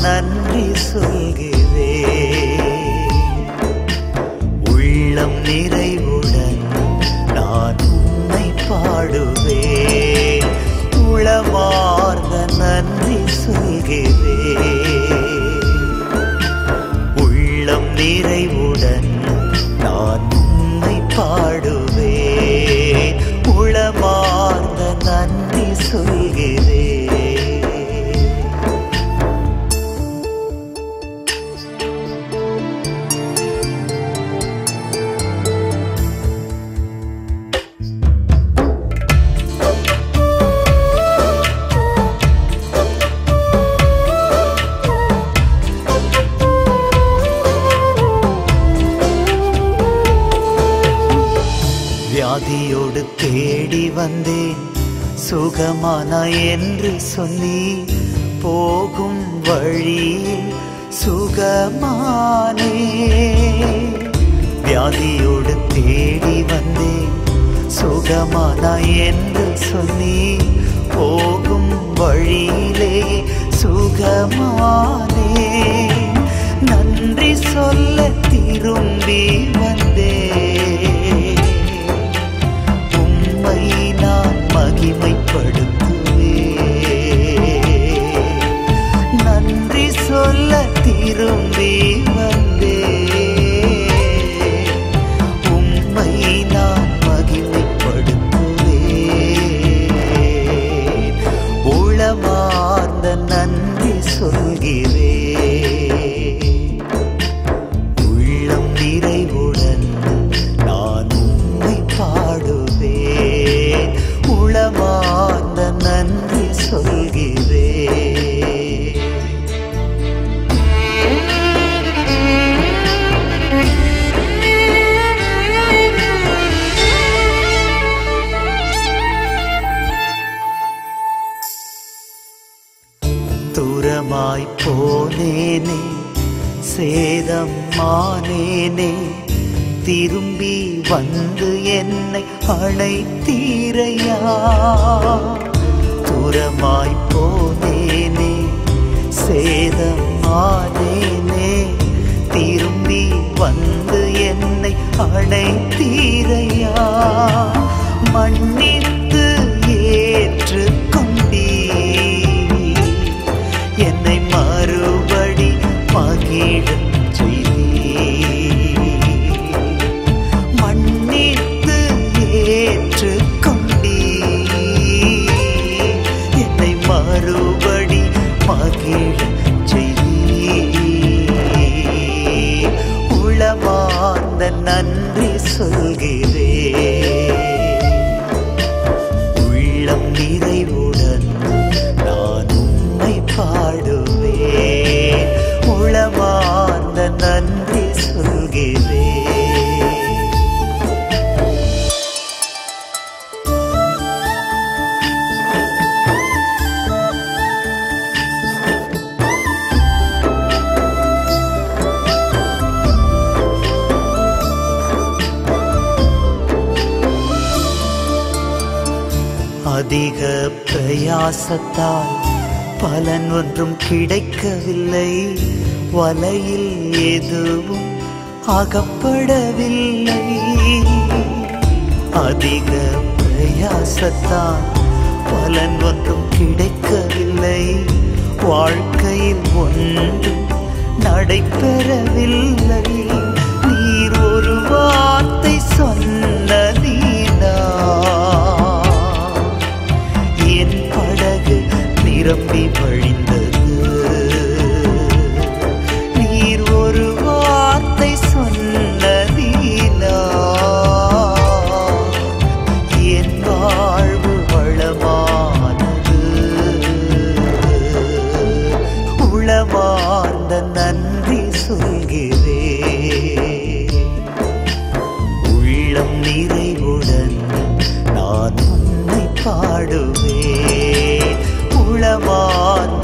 நன்றி சொல்கிறேன் உள்ளம் நிறைவுடன் நான் உன்னை பாடுவேன் உளமார்ந்த நன்றி சொல்கிறேன் உள்ளம் நிறைவுடன் நான் உன்னை பாடுவேன் உளமார்ந்த நன்றி சொல்கிறேன் வியாதியோடு தேடி வந்தேன் சுகமானா என்று சொல்லி போகும் வழியில் சுகமானே வியாதியோடு தேடி வந்தேன் சுகமானா என்று சொல்லி போகும் வழியிலே சுகமானே நன்றி சொல்ல திரும்பி வந்தேன் உம்மை நான் மகிமைப்படுத்துவேன் நன்றி சொல்ல திரும்பி வந்தேன் உம்மை நான் மகிமைப்படுத்துவேன் உளமார்ந்த நன்றி சொல்கிறேன் உள்ளம் நிறைவுடன் நான் உம்மை பாடுவேன் உளமார்ந்த நன்றி சொல்கிறேன் தூரமாய் போனேனே சேதம் மானேனே திரும்பி வந்து என்னை அழைத்தீரையா தூரமாய் போனேனே சேதம் மானேனே திரும்பி வந்து என்னை அழைத்தீரையா மன்னித்து ஏற்றுக்கொண்டீ என்னை மறுபடி மகிழச் செய்தீர். மன்னித்து ஏற்றுக்கொண்டீர். என்னை மறுபடி மகிழச் செய்தீர். உளமார்ந்த நன்றி சொல்கிறேன் உள்ளம் நிறைவுடன் நான் உம்மை பாடுவேன் உளமார்ந்த நன்றி சொல்கிறேன் அதிக பிரயாசத்தால் பலன் ஒன்றும் கிடைக்கவில்லை வலையில் எதுவும் அகப்படவில்லை அதிக பிரயாசத்தால் பலன் ஒன்றும் கிடைக்கவில்லை வாழ்க்கையில் ஒன்றும் நடைபெறவில்லை நீர் ஒரு வார்த்தை சொன்னதீனா என் படகு நிரம்பி வழிந்தது நீர் ஒரு வார்த்தை சொன்னதீனா என் வாழ்வு வளமானது உளமார்ந்த நன்றி சொல்கிறேன் உள்ளம் நிறைவுடன் நான் உன்னை பாடுவேன் உளமார்ந்த